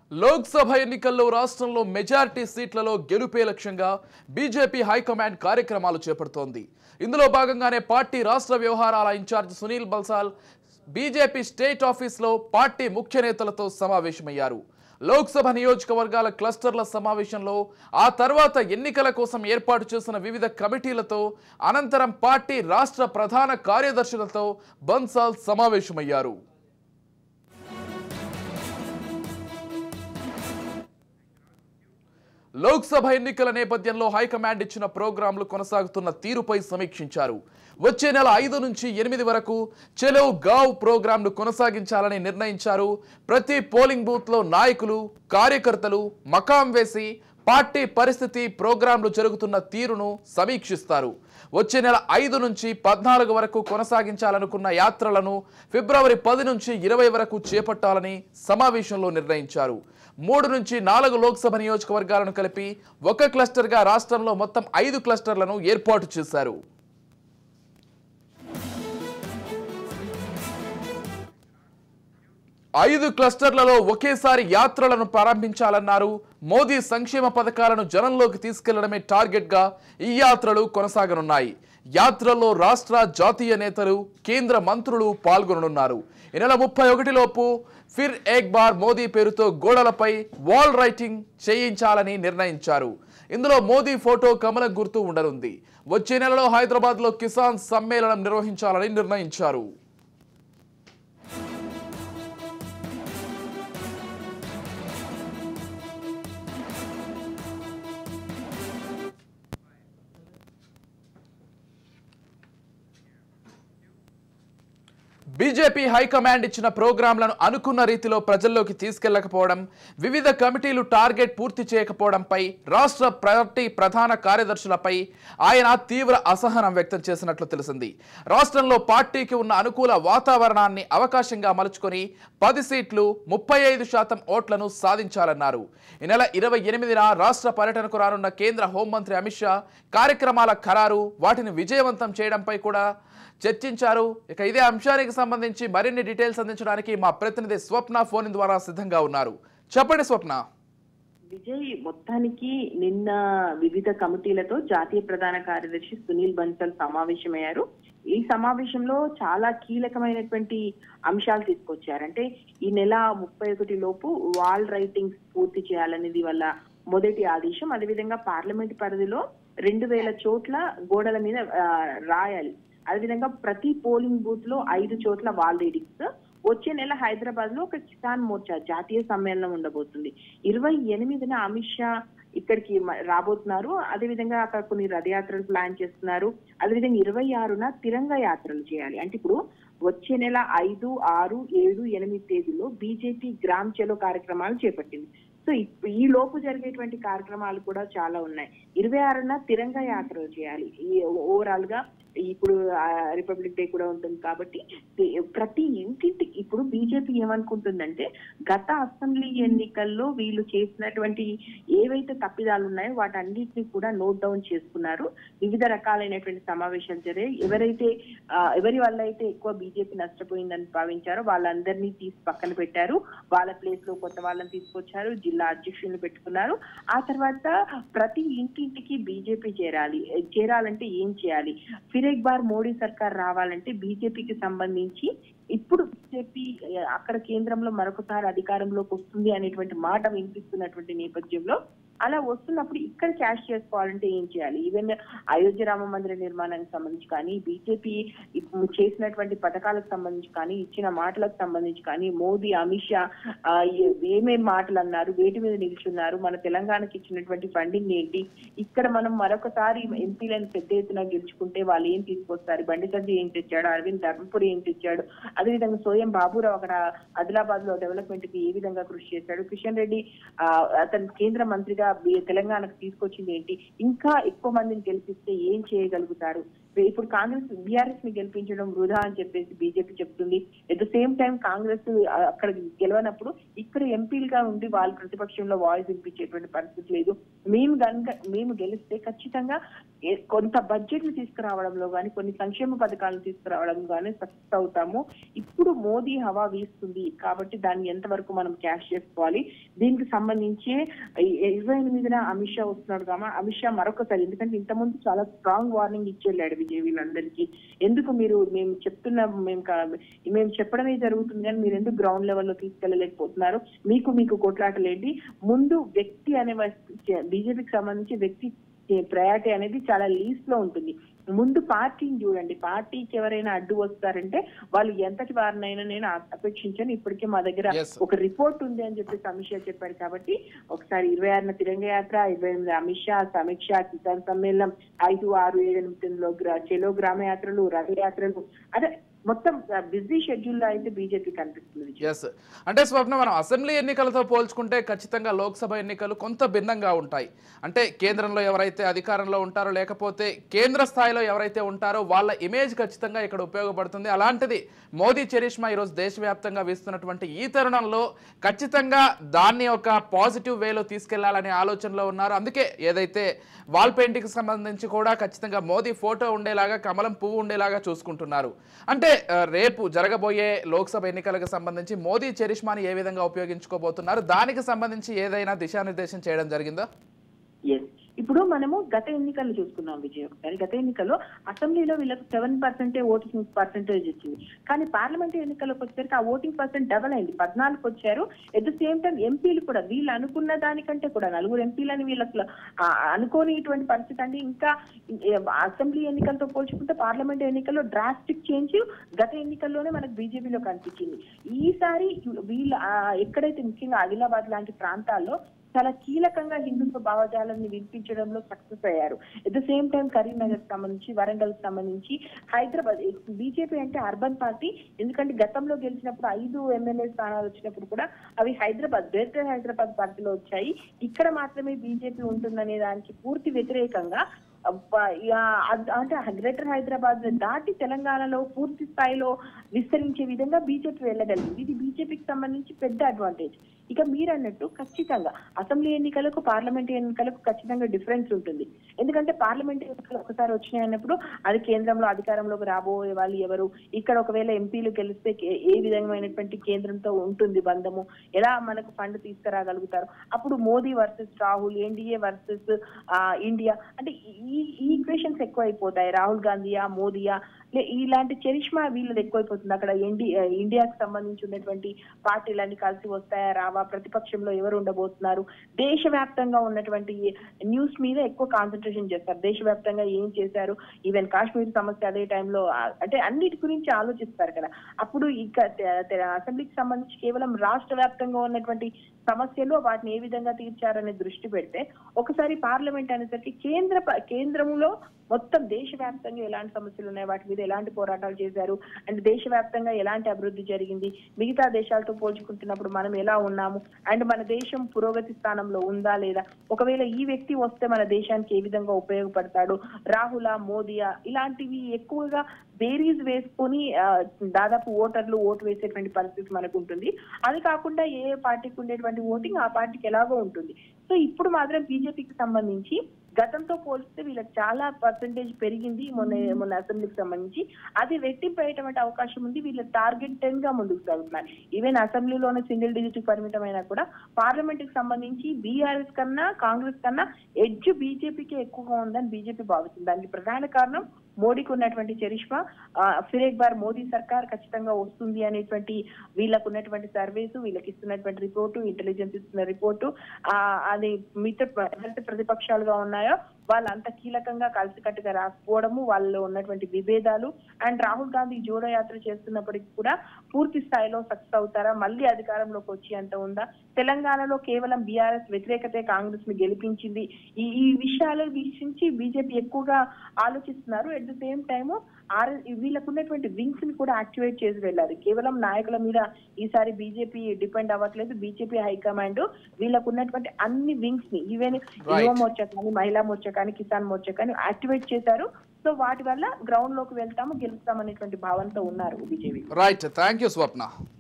లోక్సభ ఎన్నికల్లో రాష్ట్రంలో మెజారిటీ సీట్లలో గెలుపే లక్ష్యంగా బీజేపీ హైకమాండ్ కార్యక్రమాలు చేపడుతోంది ఇందులో భాగంగానే పార్టీ రాష్ట్ర వ్యవహారాల incharge Sunil Bansal BJP state ఆఫీస్లో పార్టీ ముఖ్య నేతలతో సమావేశమయ్యారు లోక్సభ నియోజకవర్గాల క్లస్టర్ల సమావేశంలో ఆ తర్వాత ఎన్నికల కోసం ఏర్పాటు చేసిన వివిధ కమిటీలతో అనంతరం పార్టీ రాష్ట్ర ప్రధాన కార్యదర్శులతో బన్సాల్ సమావేశమయ్యారు లోక్సభ ఎన్నికల నేపథ్యంలో హైకమాండ్ ఇచ్చిన ప్రోగ్రాంలు కొనసాగుతున్న తీరుపై సమీక్షించారు వచ్చే నెల ఐదు నుంచి ఎనిమిది వరకు చెలో గావ్ ప్రోగ్రాంను కొనసాగించాలని నిర్ణయించారు ప్రతి పోలింగ్ బూత్లో నాయకులు కార్యకర్తలు మకాం వేసి పార్టీ పరిస్థితి ప్రోగ్రాంలు జరుగుతున్న తీరును సమీక్షిస్తారు వచ్చే నెల ఐదు నుంచి పద్నాలుగు వరకు కొనసాగించాలనుకున్న యాత్రలను ఫిబ్రవరి పది నుంచి ఇరవై వరకు చేపట్టాలని సమావేశంలో నిర్ణయించారు మూడు నుంచి నాలుగు లోక్సభ నియోజకవర్గాలను కలిపి ఒక క్లస్టర్గా రాష్ట్రంలో మొత్తం ఐదు క్లస్టర్లను ఏర్పాటు చేశారు ఐదు క్లస్టర్లలో ఒకేసారి యాత్రలను ప్రారంభించాలన్నారు మోదీ సంక్షేమ పథకాలను జనంలోకి తీసుకెళ్లడమే టార్గెట్గా ఈ యాత్రలు కొనసాగనున్నాయి యాత్రల్లో రాష్ట్ర జాతీయ నేతలు కేంద్ర మంత్రులు పాల్గొననున్నారు ఈ నెల ముప్పై ఒకటిలోపు ఫిర్ ఏక్ బార్ మోదీ పేరుతో గోడలపై వాల్ రైటింగ్ చేయించాలని నిర్ణయించారు ఇందులో మోదీ ఫోటో కమలం గుర్తు ఉండనుంది వచ్చే నెలలో హైదరాబాద్లో కిసాన్ సమ్మేళనం నిర్వహించాలని నిర్ణయించారు బీజేపీ హైకమాండ్ ఇచ్చిన ప్రోగ్రాంలను అనుకున్న రీతిలో ప్రజల్లోకి తీసుకెళ్లకపోవడం వివిధ కమిటీలు టార్గెట్ పూర్తి చేయకపోవడంపై రాష్ట్ర పార్టీ ప్రధాన కార్యదర్శులపై ఆయన తీవ్ర అసహనం వ్యక్తం చేసినట్లు తెలిసింది రాష్ట్రంలో పార్టీకి ఉన్న అనుకూల వాతావరణాన్ని అవకాశంగా మలుచుకొని పది సీట్లు ముప్పై ఐదు శాతం ఓట్లను సాధించాలన్నారు ఈ నెల ఇరవై ఎనిమిదిన రాష్ట్ర పర్యటనకు రానున్న కేంద్ర హోంమంత్రి అమిత్ షా కార్యక్రమాల ఖరారు వాటిని విజయవంతం చేయడంపై కూడా చర్చించారు ఇక ఇదే అంశానికి సంబంధించి మరిన్ని డీటెయిల్స్ అందించడానికి మా ప్రతినిధి స్వప్న ఫోన్ ద్వారా సిద్ధంగా ఉన్నారు చెప్పండి స్వప్న విజయ్ మొత్తానికి నిన్న వివిధ కమిటీలతో జాతీయ ప్రధాన కార్యదర్శి సునీల్ బన్సల్ సమావేశమయ్యారు ఈ సమావేశంలో చాలా కీలకమైనటువంటి అంశాలు తీసుకొచ్చారు అంటే ఈ నెల ముప్పై ఒకటి లోపు వాల్ రైటింగ్స్ పూర్తి చేయాలనేది వల్ల మొదటి ఆదేశం అదేవిధంగా పార్లమెంట్ పరిధిలో రెండు వేల చోట్ల గోడల మీద ఆ, రాయాలి అదేవిధంగా ప్రతి పోలింగ్ బూత్ లో ఐదు చోట్ల వాల్ రీడింగ్స్ వచ్చే నెల హైదరాబాద్ లో ఒక కిసాన్ మోర్చా జాతీయ సమ్మేళనం ఉండబోతుంది ఇరవై ఎనిమిదిన అమిత్ షా ఇక్కడికి మ- రాబోతున్నారు అదేవిధంగా అక్కడ కొన్ని రథయాత్రలు ప్లాన్ చేస్తున్నారు అదేవిధంగా ఇరవై ఆరున తిరంగ యాత్రలు చేయాలి అంటే ఇప్పుడు వచ్చే నెల ఐదు ఆరు ఏడు ఎనిమిది తేదీలో బీజేపీ గ్రామ్ చలో కార్యక్రమాలు చేపట్టింది సో ఇప్- ఈ లోపు జరిగేటువంటి కార్యక్రమాలు కూడా చాలా ఉన్నాయి ఇరవై ఆరున తిరంగ యాత్రలు చేయాలి ఈ ఓవరాల్ గా ఇప్పుడు రిపబ్లిక్ డే కూడా ఉంటుంది కాబట్టి ది- ప్రతి ఇంటింటికి ఇప్పుడు బీజేపీ ఏమనుకుంటుందంటే గత అసెంబ్లీ ఎన్నికల్లో వీళ్ళు చేసినటువంటి ఏవైతే తప్పిదాలు ఉన్నాయో వాటన్నిటిని కూడా నోట్ డౌన్ చేసుకున్నారు వివిధ రకాలైనటువంటి సమావేశాలు జరిగాయి ఎవరైతే ఆ, ఎవరి వల్ల అయితే ఎక్కువ బీజేపీ నష్టపోయిందని భావించారో వాళ్ళందరినీ తీసి పక్కన పెట్టారు వాళ్ళ ప్లేస్ లో కొత్త వాళ్ళని తీసుకొచ్చారు జిల్లా అధ్యక్షులను పెట్టుకున్నారు ఆ తర్వాత ప్రతి ఇంటింటికి బీజేపీ చేరాలి చేరాలంటే ఏం చేయాలి ఫిర్ ఎక్ బార్ మోడీ సర్కార్ రావాలంటే బీజేపీకి సంబంధించి ఇప్పుడు బీజేపీ అక్కడ కేంద్రంలో మరొకసారి అధికారంలోకి వస్తుంది అనేటువంటి మాట వినిపిస్తున్నటువంటి నేపథ్యంలో అలా వస్తున్నప్పుడు ఇక్కడ క్యాష్ చేసుకోవాలంటే ఏం చేయాలి ఈవెన్ అయోధ్య రామ మందిర నిర్మాణానికి సంబంధించి కానీ బీజేపీ ఇప్పుడు చేసినటువంటి పథకాలకు సంబంధించి కానీ ఇచ్చిన మాటలకు సంబంధించి కానీ మోదీ అమిత్ షా ఆ, ఏ- ఏమేం మాటలు అన్నారు వేటి మీద నిల్చున్నారు మన తెలంగాణకి ఇచ్చినటువంటి ఫండింగ్ ఏంటి ఇక్కడ మనం మరొకసారి ఎంపీలను పెద్ద ఎత్తున గెలుచుకుంటే వాళ్ళు ఏం తీసుకొస్తారు బండి సంజయ్ ఏం తెచ్చాడు అరవింద్ ధర్మపురి ఏం తెచ్చాడు అదేవిధంగా సోయం బాబురావు అక్కడ ఆదిలాబాద్ లో డెవలప్మెంట్ కి ఏ విధంగా కృషి చేశాడు కిషన్ రెడ్డి ఆ, అతను కేంద్ర మంత్రిగా బి- తెలంగాణకు తీసుకొచ్చింది ఏంటి ఇంకా ఎక్కువ మందిని గెలిపిస్తే ఏం చేయగలుగుతారు ఇప్పుడు కాంగ్రెస్ బీఆర్ఎస్ ని గెలిపించడం వృధా అని చెప్పేసి బీజేపీ చెప్తుంది at the same time Congress ఆ, అక్కడ గెలవనప్పుడు ఇక్కడ ఎంపీలుగా ఉండి వాళ్ళు ప్రతిపక్షంలో వాయిస్ వినిపించేటువంటి పరిస్థితి లేదు మేము కనుక మేము గెలిస్తే ఖచ్చితంగా ఏ- కొంత బడ్జెట్ ని తీసుకురావడంలో కానీ కొన్ని సంక్షేమ పథకాలను తీసుకురావడం కానీ సక్సెస్ అవుతాము ఇప్పుడు మోదీ హవా వీస్తుంది కాబట్టి దాన్ని ఎంతవరకు మనం క్యాష్ చేసుకోవాలి దీనికి సంబంధించి ఈ- ఇరవై ఎనిమిదిన అమిత్ షా వస్తున్నాడు కామా అమిత్ షా మరొకసారి ఎందుకంటే ఇంతకుముందు చాలా స్ట్రాంగ్ వార్నింగ్ ఇచ్చేళ్ళాడు విజయ్ వీళ్ళందరికీ ఎందుకు మీరు మేము చెప్తున్న మేము కా- మేము చెప్పడమే జరుగుతుంది కానీ మీరు ఎందుకు గ్రౌండ్ లెవెల్లో తీసుకెళ్ళలేకపోతున్నారు మీకు మీకు కొట్లాటలేంటి ముందు వ్యక్తి అనే బీజేపీకి సంబంధించి వ్యక్తి ప్రయారిటీ అనేది చాలా లీస్ట్ లో ఉంటుంది ముందు పార్టీని చూడండి పార్టీకి ఎవరైనా అడ్డు వస్తారంటే వాళ్ళు ఎంతటి వారినైనా నేను ఆ- అపేక్షించాను ఇప్పటికే మా దగ్గర Yes. ఒక రిపోర్ట్ ఉంది అని చెప్పేసి అమిత్ షా చెప్పారు కాబట్టి ఒకసారి ఇరవై ఆరున తిరంగ యాత్ర ఇరవై ఎనిమిది అమిత్ షా సమీక్ష కిసాన్ సమ్మేళనం ఐదు ఆరు ఏడు ఎనిమిదిలో గ్రా చెలో గ్రామ యాత్రలు రథ యాత్రలు అదే మొత్తం బిజీ షెడ్యూల్ లో అయితే బీజేపీ కనిపిస్తుంది విజయ్. ఎస్ అంటే స్వప్న మనం అసెంబ్లీ ఎన్నికలతో పోల్చుకుంటే ఖచ్చితంగా లోక్సభ ఎన్నికలు కొంత భిన్నంగా ఉంటాయి అంటే కేంద్రంలో ఎవరైతే అధికారంలో ఉంటారో లేకపోతే కేంద్ర స్థాయిలో ఎవరైతే ఉంటారో వాళ్ళ ఇమేజ్ ఖచ్చితంగా ఇక్కడ ఉపయోగపడుతుంది అలాంటిది మోదీ చరిష్మా ఈరోజు దేశవ్యాప్తంగా వీస్తున్నటువంటి ఈ తరుణంలో ఖచ్చితంగా దాన్ని ఒక పాజిటివ్ వేలో తీసుకెళ్లాలనే ఆలోచనలో ఉన్నారు అందుకే ఏదైతే వాల్ పెయింటింగ్కి సంబంధించి కూడా ఖచ్చితంగా మోదీ ఫోటో ఉండేలాగా కమలం పువ్వు ఉండేలాగా చూసుకుంటున్నారు అంటే ఆ, రేపు జరగబోయే లోక్సభ ఎన్నికలకు సంబంధించి మోదీ చరిష్మాని ఏ విధంగా ఉపయోగించుకోబోతున్నారు దానికి సంబంధించి ఏదైనా దిశానిర్దేశం చేయడం జరిగిందా Yes. ఇప్పుడు మనము గత ఎన్నికలు చూసుకున్నాం విజయ్ ఒకసారి గత ఎన్నికల్లో అసెంబ్లీలో వీళ్ళకి సెవెన్ పర్సెంటే ఓటింగ్ పర్సెంటేజ్ వచ్చింది కానీ పార్లమెంట్ ఎన్నికలకు వచ్చేసరికి ఆ ఓటింగ్ పర్సెంట్ డబల్ అయింది పద్నాలుగు వచ్చారు ఎట్ ద సేమ్ టైం ఎంపీలు కూడా వీళ్ళు అనుకున్న దానికంటే కూడా నలుగురు ఎంపీలని వీళ్ళు అసలు ఆ, అనుకోని ఇటువంటి పరిస్థితి అంటే ఇంకా ఏ, అసెంబ్లీ ఎన్నికలతో పోల్చుకుంటే పార్లమెంట్ ఎన్నికల్లో డ్రాస్టిక్ చేంజ్ గత ఎన్నికల్లోనే మనకు బీజేపీలో కనిపించింది ఈసారి వీళ్ళ ఆ, ఎక్కడైతే ముఖ్యంగా ఆదిలాబాద్ లాంటి ప్రాంతాల్లో చాలా కీలకంగా హిందుత్వ భావజాలాన్ని వినిపించడంలో సక్సెస్ అయ్యారు at the same time Karimnagar సంబంధించి వరంగల్ సంబంధించి హైదరాబాద్ బీజేపీ అంటే అర్బన్ పార్టీ ఎందుకంటే గతంలో గెలిచినప్పుడు ఐదు ఎమ్మెల్యే స్థానాలు వచ్చినప్పుడు కూడా అవి హైదరాబాద్ గ్రేటర్ హైదరాబాద్ పార్టీలో వచ్చాయి ఇక్కడ మాత్రమే బీజేపీ ఉంటుందనే దానికి పూర్తి వ్యతిరేకంగా అబ్బా, ఇక అద్- అంటే గ్రేటర్ హైదరాబాద్ దాటి తెలంగాణలో పూర్తి స్థాయిలో విస్తరించే విధంగా బీజేపీ వెళ్ళగలిగింది ఇది బీజేపీకి సంబంధించి పెద్ద అడ్వాంటేజ్ ఇక మీరు అన్నట్టు ఖచ్చితంగా అసెంబ్లీ ఎన్నికలకు పార్లమెంట్ ఎన్నికలకు ఖచ్చితంగా డిఫరెన్స్ ఉంటుంది ఎందుకంటే పార్లమెంట్ ఎన్నికలు ఒకసారి వచ్చినాయి అన్నప్పుడు అది కేంద్రంలో అధికారంలోకి రాబోయే వాళ్ళు ఎవరు ఇక్కడ ఒకవేళ ఎంపీలు గెలిస్తే కే- ఏ విధమైనటువంటి కేంద్రంతో ఉంటుంది బంధము ఎలా మనకు ఫండ్ తీసుకురాగలుగుతారు అప్పుడు Modi versus Rahul NDA versus India అంటే ఈ ఈ ఈక్వేషన్స్ ఎక్కువ అయిపోతాయి రాహుల్ గాంధీయా మోదీయా లే- ఇలాంటి చరిష్మా వీళ్ళది ఎక్కువైపోతుంది అక్కడ ఇండి ఇండియాకి సంబంధించి ఉన్నటువంటి పార్టీలన్నీ కలిసి వస్తాయా రావా ప్రతిపక్షంలో ఎవరు ఉండబోతున్నారు దేశవ్యాప్తంగా ఉన్నటువంటి న్యూస్ మీద ఎక్కువ కాన్సన్ట్రేషన్ చేస్తారు దేశవ్యాప్తంగా ఏం చేశారు ఈవెన్ కాశ్మీర్ సమస్య అదే టైంలో అంటే అన్నిటి గురించి ఆలోచిస్తారు కదా అప్పుడు ఇక తె- తె- అసెంబ్లీకి సంబంధించి కేవలం రాష్ట్ర వ్యాప్తంగా ఉన్నటువంటి సమస్యలు వాటిని ఏ విధంగా తీర్చారనే దృష్టి పెడితే ఒకసారి పార్లమెంట్ అనేసరికి కేంద్ర ప- కేంద్రంలో మొత్తం దేశవ్యాప్తంగా ఎలాంటి సమస్యలు ఉన్నాయి వాటి మీద ఎలాంటి పోరాటాలు చేశారు అండ్ దేశవ్యాప్తంగా ఎలాంటి అభివృద్ధి జరిగింది మిగతా దేశాలతో పోల్చుకుంటున్నప్పుడు మనం ఎలా ఉన్నాము అండ్ మన దేశం పురోగతి స్థానంలో ఉందా లేదా ఒకవేళ ఈ వ్యక్తి వస్తే మన దేశానికి ఏ విధంగా ఉపయోగపడతాడు రాహులా మోదీయా ఇలాంటివి ఎక్కువగా బేరీస్ వేసుకొని ఆ, దాదాపు ఓటర్లు ఓటు వేసేటువంటి పరిస్థితి మనకు ఉంటుంది అది కాకుండా ఏ ఏ పార్టీకి ఉండేటువంటి ఓటింగ్ ఆ పార్టీకి ఎలాగో ఉంటుంది సో ఇప్పుడు మాత్రం బీజేపీకి సంబంధించి గతంతో పోలిస్తే వీళ్ళకి చాలా పర్సంటేజ్ పెరిగింది మొన్న మొన్న అసెంబ్లీకి సంబంధించి అది రెట్టింపు అయ్యేటువంటి అవకాశం ఉంది వీళ్ళ టార్గెట్ టెన్ గా ముందుకు సాగుతున్నారు ఈవెన్ అసెంబ్లీలోనే సింగిల్ డిజిట్ పరిమితమైనా కూడా పార్లమెంట్ కి సంబంధించి బీఆర్ఎస్ కన్నా కాంగ్రెస్ కన్నా ఎడ్జ్ బీజేపీకి ఎక్కువగా ఉందని బీజేపీ భావిస్తుంది దానికి ప్రధాన కారణం మోడీకి ఉన్నటువంటి చరిష్మా ఆ, ఫిర్ ఎక్ బార్ మోదీ సర్కార్ ఖచ్చితంగా వస్తుంది అనేటువంటి వీళ్ళకు ఉన్నటువంటి సర్వేస్ వీళ్ళకి ఇస్తున్నటువంటి రిపోర్టు ఇంటెలిజెన్స్ ఇస్తున్న రిపోర్టు ఆ అది మిగతా ప్ర- ఎవరైతే ప్రతిపక్షాలుగా ఉన్నాయో వాళ్ళు అంత కీలకంగా కలిసికట్టుగా రాకపోవడము వాళ్ళలో ఉన్నటువంటి విభేదాలు అండ్ రాహుల్ గాంధీ జోడో యాత్ర చేస్తున్నప్పటికీ కూడా పూర్తి స్థాయిలో సక్సెస్ అవుతారా మళ్ళీ అధికారంలోకి వచ్చి అంత ఉందా తెలంగాణలో కేవలం బీఆర్ఎస్ వ్యతిరేకతే కాంగ్రెస్ ని గెలిపించింది ఈ ఈ విషయాల వీక్షించి బీజేపీ ఎక్కువగా ఆలోచిస్తున్నారు at the same time or వీళ్ళకు ఉన్నటువంటి వింగ్స్ ని కూడా యాక్టివేట్ చేసి వెళ్ళారు కేవలం నాయకుల మీద ఈసారి బీజేపీ డిపెండ్ అవ్వట్లేదు బీజేపీ హైకమాండ్ వీళ్ళకు ఉన్నటువంటి అన్ని వింగ్స్ ని ఈవెన్ యువ మోర్చా కానీ మహిళా మోర్చా కానీ కిసాన్ మోర్చా కానీ యాక్టివేట్ చేశారు సో వాటి వల్ల గ్రౌండ్ లోకి వెళ్తాము గెలుస్తాం అనేటువంటి భావంతో ఉన్నారు BJP right thank you Swapna